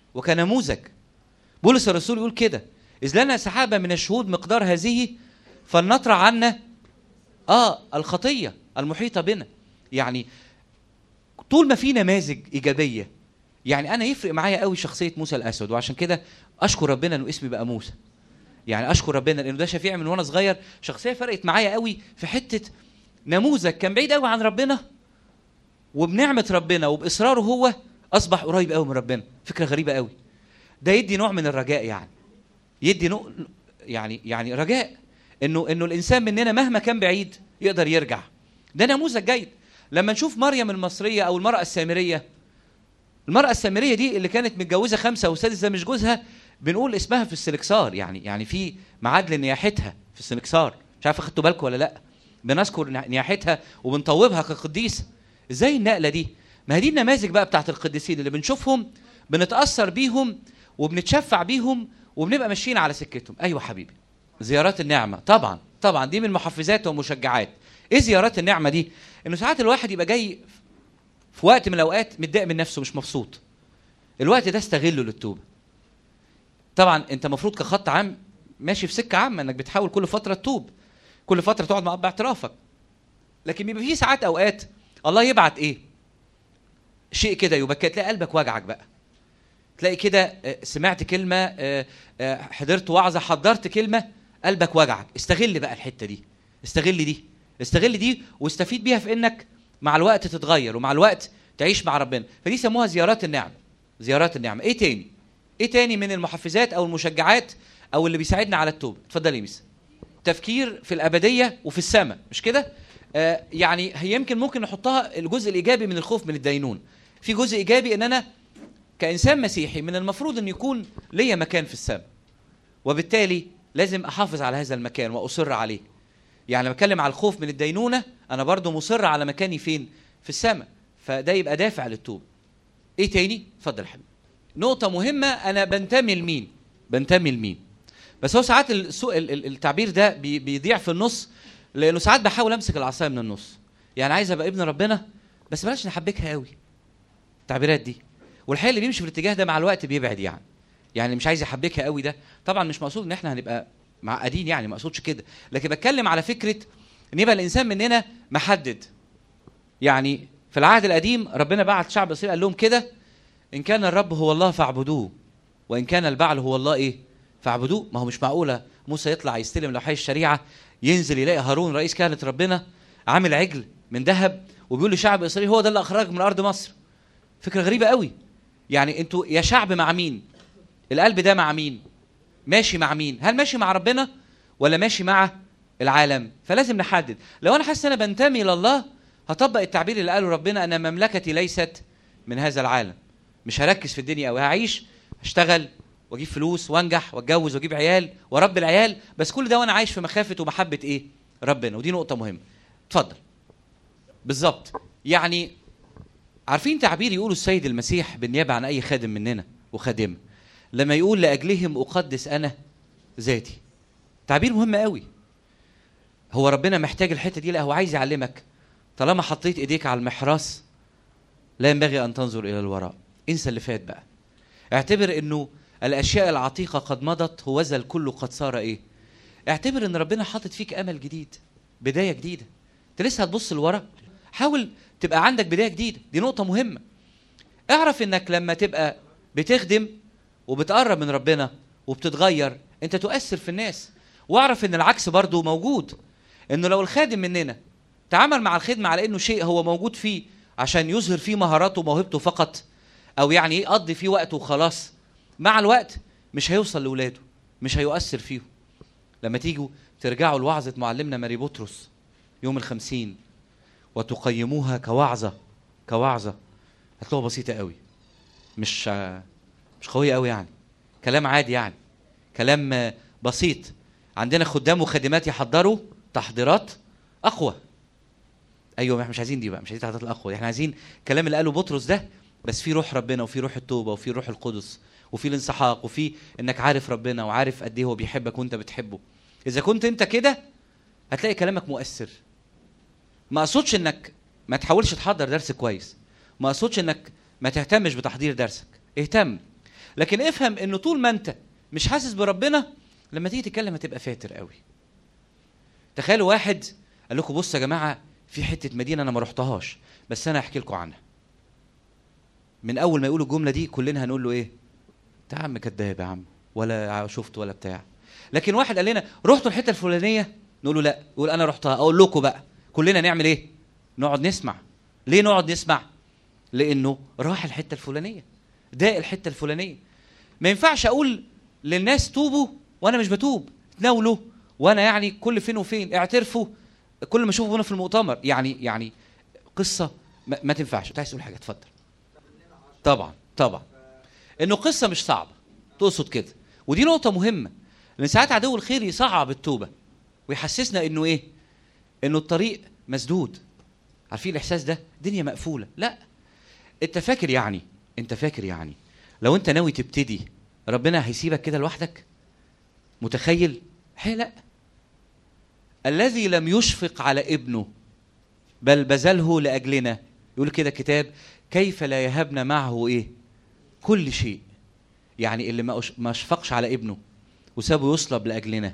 وكنموذج بولس الرسول يقول كده اذ لنا سحابه من الشهود مقدار هذه فلنطرح عنا اه الخطيه المحيطه بنا يعني طول ما في نماذج ايجابيه يعني انا يفرق معايا قوي شخصيه موسى الاسود وعشان كده اشكر ربنا انه اسمي بقى موسى يعني اشكر ربنا لانه ده شفيع من وانا صغير شخصيه فرقت معايا قوي في حته نموذج كان بعيد قوي عن ربنا وبنعمه ربنا وباصراره هو اصبح قريب قوي من ربنا فكره غريبه قوي ده يدي نوع من الرجاء يعني يدي نوع يعني يعني رجاء انه انه الانسان مننا مهما كان بعيد يقدر يرجع ده نموذج جيد لما نشوف مريم المصريه او المراه السامريه المراه السامريه دي اللي كانت متجوزه خمسه وسادس ده مش جوزها بنقول اسمها في السنكسار يعني يعني في معاد لنياحتها في السنكسار مش عارف اخدتوا بالكم ولا لا بنذكر نياحتها وبنطوبها كقديسه ازاي النقله دي ما هي دي النماذج بقى بتاعت القديسين اللي بنشوفهم بنتاثر بيهم وبنتشفع بيهم وبنبقى ماشيين على سكتهم ايوه حبيبي زيارات النعمه طبعا طبعا دي من المحفزات والمشجعات ايه زيارات النعمه دي انه ساعات الواحد يبقى جاي في وقت من الاوقات متضايق من نفسه مش مبسوط الوقت ده استغله للتوبه طبعا انت المفروض كخط عام ماشي في سكه عامه انك بتحاول كل فتره تتوب كل فتره تقعد مع باعترافك لكن بيبقى في ساعات اوقات الله يبعت ايه شيء كده يبكي تلاقي قلبك وجعك بقى تلاقي كده آه، سمعت كلمه آه، آه، حضرت وعظه حضرت كلمه قلبك وجعك استغل بقى الحته دي استغل دي استغل دي واستفيد بيها في انك مع الوقت تتغير ومع الوقت تعيش مع ربنا فدي سموها زيارات النعمه زيارات النعمه ايه تاني ايه تاني من المحفزات او المشجعات او اللي بيساعدنا على التوبه اتفضل يا ميس تفكير في الابديه وفي السماء مش كده آه يعني هي يمكن ممكن نحطها الجزء الايجابي من الخوف من الدينون في جزء ايجابي ان انا كانسان مسيحي من المفروض ان يكون ليا مكان في السماء وبالتالي لازم احافظ على هذا المكان واصر عليه يعني لما اتكلم على الخوف من الدينونه انا برضو مصر على مكاني فين في السماء فده يبقى دافع للتوبه ايه تاني اتفضل يا حبيبي نقطه مهمه انا بنتمي لمين بنتمي لمين بس هو ساعات السوء ال- ال- التعبير ده بي- بيضيع في النص لانه ساعات بحاول امسك العصايه من النص يعني عايز ابقى ابن ربنا بس بلاش نحبكها قوي التعبيرات دي والحقيقه اللي بيمشي في الاتجاه ده مع الوقت بيبعد يعني يعني مش عايز يحبكها قوي ده طبعا مش مقصود ان احنا هنبقى معقدين يعني ما اقصدش كده لكن بتكلم على فكره ان يبقى الانسان مننا محدد يعني في العهد القديم ربنا بعت شعب اسرائيل قال لهم كده ان كان الرب هو الله فاعبدوه وان كان البعل هو الله ايه فاعبدوه ما هو مش معقوله موسى يطلع يستلم لوحي الشريعه ينزل يلاقي هارون رئيس كهنه ربنا عامل عجل من ذهب وبيقول لشعب اسرائيل هو ده اللي اخرجك من ارض مصر فكره غريبه قوي يعني انتوا يا شعب مع مين القلب ده مع مين ماشي مع مين هل ماشي مع ربنا ولا ماشي مع العالم فلازم نحدد لو انا حاسس ان انا بنتمي لله هطبق التعبير اللي قاله ربنا ان مملكتي ليست من هذا العالم مش هركز في الدنيا قوي هعيش هشتغل واجيب فلوس وانجح واتجوز واجيب عيال واربي العيال بس كل ده وانا عايش في مخافه ومحبه ايه ربنا ودي نقطه مهمه اتفضل بالظبط يعني عارفين تعبير يقوله السيد المسيح بالنيابه عن اي خادم مننا وخادمه لما يقول لاجلهم اقدس انا ذاتي تعبير مهم قوي هو ربنا محتاج الحته دي لا هو عايز يعلمك طالما حطيت ايديك على المحراث لا ينبغي ان تنظر الى الوراء انسى اللي فات بقى اعتبر انه الاشياء العتيقه قد مضت هوذا الكل قد صار ايه اعتبر ان ربنا حاطط فيك امل جديد بدايه جديده انت لسه هتبص لورا حاول تبقى عندك بدايه جديده دي نقطه مهمه اعرف انك لما تبقى بتخدم وبتقرب من ربنا وبتتغير انت تؤثر في الناس واعرف ان العكس برضو موجود انه لو الخادم مننا تعامل مع الخدمه على انه شيء هو موجود فيه عشان يظهر فيه مهاراته وموهبته فقط او يعني يقضي فيه وقته وخلاص مع الوقت مش هيوصل لاولاده مش هيؤثر فيهم لما تيجوا ترجعوا لوعظه معلمنا ماري بطرس يوم الخمسين وتقيموها كوعظه كوعظه هتلاقوها بسيطه قوي مش مش قويه قوي يعني كلام عادي يعني كلام بسيط عندنا خدام وخادمات يحضروا تحضيرات اقوى ايوه احنا مش عايزين دي بقى مش عايزين تحضيرات الاقوى احنا عايزين الكلام اللي قاله بطرس ده بس في روح ربنا وفي روح التوبه وفي روح القدس وفي الانسحاق وفي انك عارف ربنا وعارف قد ايه هو بيحبك وانت بتحبه اذا كنت انت كده هتلاقي كلامك مؤثر ما اقصدش انك ما تحاولش تحضر درس كويس ما اقصدش انك ما تهتمش بتحضير درسك اهتم لكن افهم انه طول ما انت مش حاسس بربنا لما تيجي تتكلم هتبقى فاتر قوي تخيلوا واحد قال لكم بصوا يا جماعه في حته مدينه انا ما رحتهاش بس انا هحكي لكم عنها من اول ما يقولوا الجمله دي كلنا هنقول له ايه انت يا عم كداب يا عم ولا شفت ولا بتاع لكن واحد قال لنا رحتوا الحته الفلانيه نقول له لا يقول انا رحتها اقول لكم بقى كلنا نعمل ايه نقعد نسمع ليه نقعد نسمع لانه راح الحته الفلانيه ده الحته الفلانيه ما ينفعش اقول للناس توبوا وانا مش بتوب تناولوا وانا يعني كل فين وفين اعترفوا كل ما اشوفه هنا في المؤتمر يعني يعني قصه ما, ما تنفعش انت عايز تقول حاجه اتفضل طبعا طبعا انه قصه مش صعبه تقصد كده ودي نقطه مهمه لان ساعات عدو الخير يصعب التوبه ويحسسنا انه ايه انه الطريق مسدود عارفين الاحساس ده دنيا مقفوله لا انت فاكر يعني انت فاكر يعني لو انت ناوي تبتدي ربنا هيسيبك كده لوحدك متخيل هي لا الذي لم يشفق على ابنه بل بذله لاجلنا يقول كده كتاب كيف لا يهبنا معه ايه كل شيء يعني اللي ما أش- ما اشفقش على ابنه وسابه يصلب لاجلنا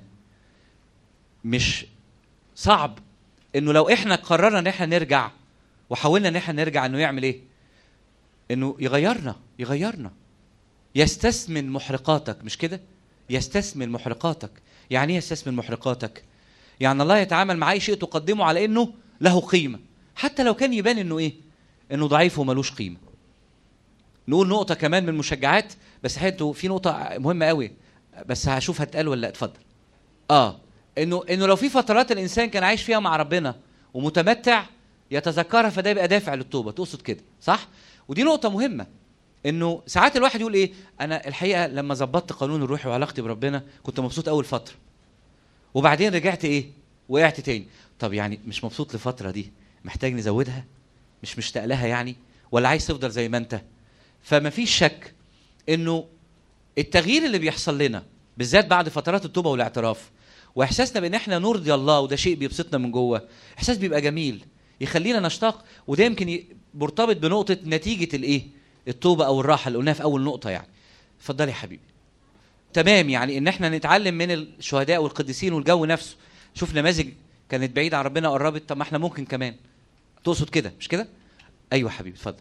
مش صعب انه لو احنا قررنا ان احنا نرجع وحاولنا ان احنا نرجع انه يعمل ايه انه يغيرنا يغيرنا يستثمن محرقاتك مش كده يستثمن محرقاتك يعني ايه يستثمن محرقاتك يعني الله يتعامل مع اي شيء تقدمه على انه له قيمه حتى لو كان يبان انه ايه انه ضعيف وملوش قيمه نقول نقطه كمان من المشجعات بس حيث في نقطه مهمه قوي بس هشوف هتقال ولا لا اتفضل اه انه انه لو في فترات الانسان كان عايش فيها مع ربنا ومتمتع يتذكرها فده يبقى دافع للتوبه تقصد كده صح ودي نقطه مهمه انه ساعات الواحد يقول ايه انا الحقيقه لما ظبطت قانون الروح وعلاقتي بربنا كنت مبسوط اول فتره وبعدين رجعت ايه وقعت تاني طب يعني مش مبسوط لفتره دي محتاج نزودها مش مشتاق لها يعني ولا عايز تفضل زي ما انت فما فيش شك انه التغيير اللي بيحصل لنا بالذات بعد فترات التوبه والاعتراف واحساسنا بان احنا نرضي الله وده شيء بيبسطنا من جوه احساس بيبقى جميل يخلينا نشتاق وده يمكن ي- مرتبط بنقطه نتيجه الايه التوبه او الراحه اللي قلناها في اول نقطه يعني اتفضلي يا حبيبي تمام يعني ان احنا نتعلم من الشهداء والقديسين والجو نفسه شوف نماذج كانت بعيده عن ربنا وقربت طب ما احنا ممكن كمان تقصد كده مش كده ايوه حبيبي اتفضل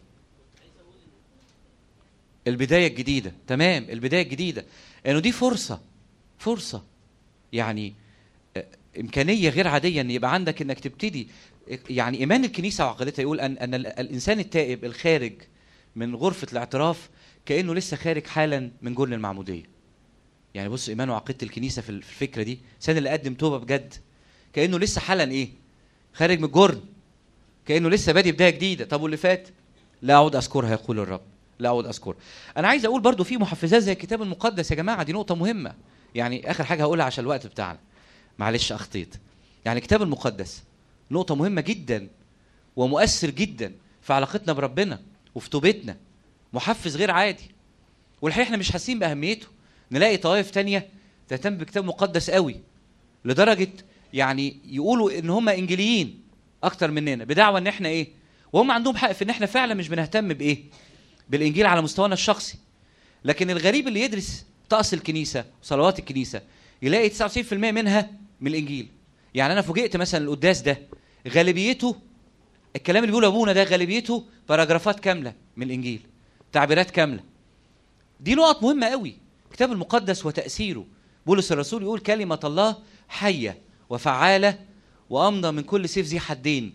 البدايه الجديده تمام البدايه الجديده انه دي فرصه فرصه يعني آه، امكانيه غير عاديه ان يبقى عندك انك تبتدي يعني ايمان الكنيسه وعقيدتها يقول ان ان ال- الانسان التائب الخارج من غرفه الاعتراف كانه لسه خارج حالا من جرن المعموديه يعني بص ايمان وعقيده الكنيسه في في الفكره دي الانسان اللي قدم توبه بجد كانه لسه حالا ايه خارج من الجرن كانه لسه بادي بدايه جديده طب واللي فات لا اعود اذكرها يقول الرب لا اعود اذكرها انا عايز اقول برضو في محفزات زي الكتاب المقدس يا جماعه دي نقطه مهمه يعني اخر حاجه هقولها عشان الوقت بتاعنا معلش اخطيت يعني الكتاب المقدس نقطه مهمه جدا ومؤثر جدا في علاقتنا بربنا وفي توبتنا محفز غير عادي والحقيقه احنا مش حاسين باهميته نلاقي طوائف تانية تهتم بكتاب مقدس قوي لدرجه يعني يقولوا ان هم انجيليين اكتر مننا بدعوى ان احنا ايه وهم عندهم حق في ان احنا فعلا مش بنهتم بايه بالانجيل على مستوانا الشخصي لكن الغريب اللي يدرس طقس الكنيسه وصلوات الكنيسه يلاقي 99% منها من الانجيل يعني انا فوجئت مثلا القداس ده غالبيته الكلام اللي بيقوله ابونا ده غالبيته باراجرافات كامله من الانجيل تعبيرات كامله دي نقط مهمه قوي الكتاب المقدس وتاثيره بولس الرسول يقول كلمه الله حيه وفعاله وامضى من كل سيف ذي حدين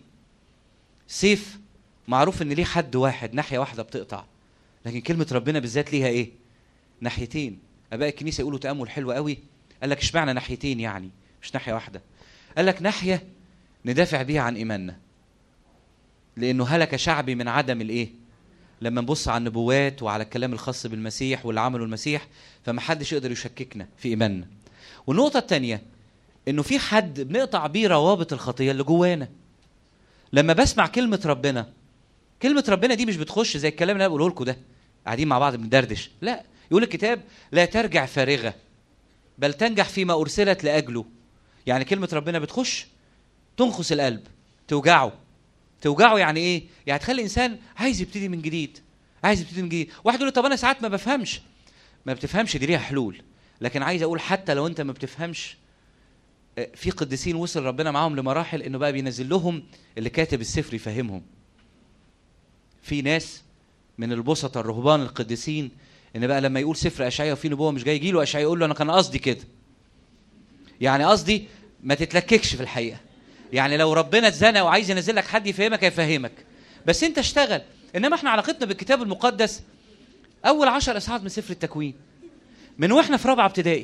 سيف معروف ان ليه حد واحد ناحيه واحده بتقطع لكن كلمه ربنا بالذات ليها ايه ناحيتين اباء الكنيسه يقولوا تامل حلو قوي قال لك اشمعنى ناحيتين يعني مش ناحيه واحده قال لك ناحيه ندافع بيها عن ايماننا لانه هلك شعبي من عدم الايه لما نبص على النبوات وعلى الكلام الخاص بالمسيح واللي عمله المسيح فما حدش يقدر يشككنا في ايماننا والنقطه الثانيه انه في حد بنقطع بيه روابط الخطيه اللي جوانا لما بسمع كلمه ربنا كلمه ربنا دي مش بتخش زي الكلام اللي انا بقوله لكم ده قاعدين مع بعض بندردش لا يقول الكتاب لا ترجع فارغه بل تنجح فيما ارسلت لاجله يعني كلمه ربنا بتخش تنخس القلب توجعه توجعه يعني ايه يعني تخلي الانسان عايز يبتدي من جديد عايز يبتدي من جديد واحد يقول لي طب انا ساعات ما بفهمش ما بتفهمش دي ليها حلول لكن عايز اقول حتى لو انت ما بتفهمش آه، في قديسين وصل ربنا معاهم لمراحل انه بقى بينزل لهم اللي كاتب السفر يفهمهم في ناس من البسطة الرهبان القديسين ان بقى لما يقول سفر اشعياء وفي نبوه مش جاي يجي له اشعياء يقول له انا كان قصدي كده يعني قصدي ما تتلككش في الحقيقه يعني لو ربنا اتزنق وعايز ينزل لك حد يفهمك هيفهمك بس انت اشتغل انما احنا علاقتنا بالكتاب المقدس اول عشر اصحاحات من سفر التكوين من واحنا في رابعه ابتدائي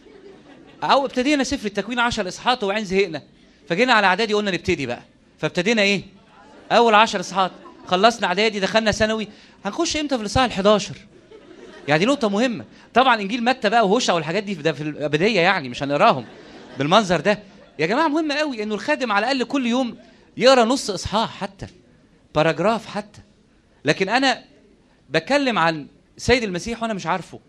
او ابتدينا سفر التكوين 10 اصحاحات وبعدين زهقنا فجينا على اعدادي قلنا نبتدي بقى فابتدينا ايه اول 10 اصحاحات خلصنا اعدادي دخلنا ثانوي هنخش امتى في الاصحاح ال11 يعني دي نقطه مهمه طبعا انجيل متى بقى وهوشع والحاجات دي ده في الابديه يعني مش هنقراهم بالمنظر ده يا جماعه مهم قوي انه الخادم على الاقل كل يوم يقرا نص اصحاح حتى باراجراف حتى لكن انا بتكلم عن سيد المسيح وانا مش عارفه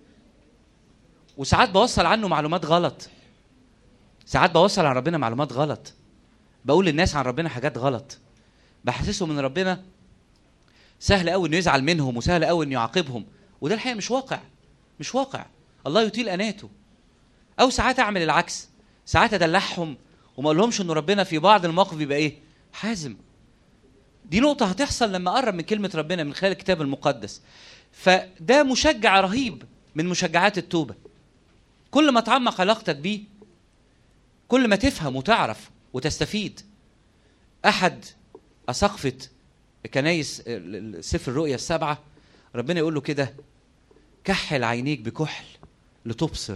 وساعات بوصل عنه معلومات غلط ساعات بوصل عن ربنا معلومات غلط بقول للناس عن ربنا حاجات غلط بحسسهم ان ربنا سهل قوي انه يزعل منهم وسهل قوي انه يعاقبهم وده الحقيقه مش واقع مش واقع الله يطيل اناته او ساعات اعمل العكس ساعات ادلعهم وما اقولهمش ان ربنا في بعض المواقف بيبقى ايه حازم دي نقطه هتحصل لما اقرب من كلمه ربنا من خلال الكتاب المقدس فده مشجع رهيب من مشجعات التوبه كل ما تعمق علاقتك بيه كل ما تفهم وتعرف وتستفيد احد اساقفه كنايس سفر الرؤيا السبعه ربنا يقول له كده كحل عينيك بكحل لتبصر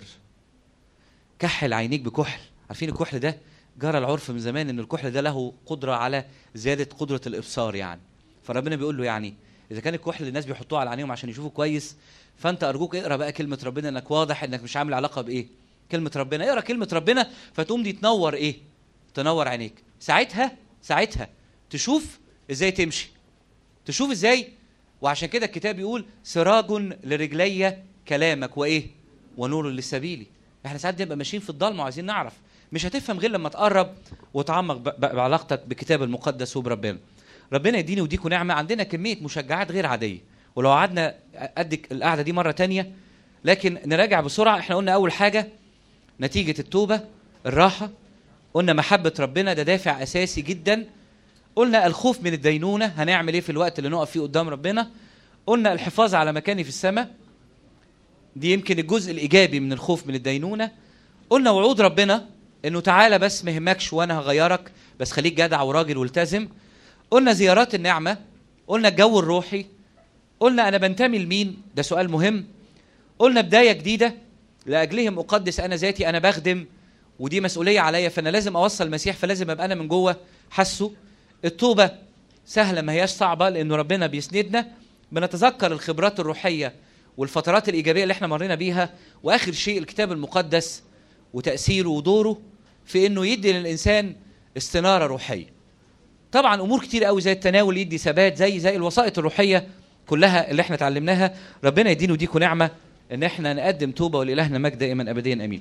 كحل عينيك بكحل عارفين الكحل ده جرى العرف من زمان ان الكحل ده له قدره على زياده قدره الابصار يعني فربنا بيقول له يعني اذا كان الكحل اللي الناس بيحطوه على عينيهم عشان يشوفوا كويس فانت ارجوك اقرا بقى كلمه ربنا انك واضح انك مش عامل علاقه بايه كلمه ربنا اقرا كلمه ربنا فتقوم دي تنور ايه تنور عينيك ساعتها ساعتها تشوف ازاي تمشي تشوف ازاي وعشان كده الكتاب يقول سراج لرجلي كلامك وايه ونور لسبيلي احنا ساعات بنبقى ماشيين في الضلمه وعايزين نعرف مش هتفهم غير لما تقرب وتعمق بعلاقتك بالكتاب المقدس وبربنا ربنا يديني ويديكم نعمه عندنا كميه مشجعات غير عاديه ولو قعدنا ادك القعده دي مره تانية لكن نراجع بسرعه احنا قلنا اول حاجه نتيجه التوبه الراحه قلنا محبه ربنا ده دافع اساسي جدا قلنا الخوف من الدينونه هنعمل ايه في الوقت اللي نقف فيه قدام ربنا قلنا الحفاظ على مكاني في السماء دي يمكن الجزء الايجابي من الخوف من الدينونه قلنا وعود ربنا انه تعالى بس ما يهمكش وانا هغيرك بس خليك جدع وراجل والتزم قلنا زيارات النعمه قلنا الجو الروحي قلنا انا بنتمي لمين ده سؤال مهم قلنا بدايه جديده لاجلهم اقدس انا ذاتي انا بخدم ودي مسؤوليه عليا فانا لازم اوصل المسيح فلازم ابقى انا من جوه حاسه التوبه سهله ما هياش صعبه لانه ربنا بيسندنا بنتذكر الخبرات الروحيه والفترات الايجابيه اللي احنا مرينا بيها واخر شيء الكتاب المقدس وتاثيره ودوره في انه يدي للانسان استناره روحيه طبعا امور كتير قوي زي التناول يدي ثبات زي زي الوسائط الروحيه كلها اللي احنا اتعلمناها ربنا يدينا وديكم نعمه ان احنا نقدم توبه ولالهنا مجد دائما ابديا امين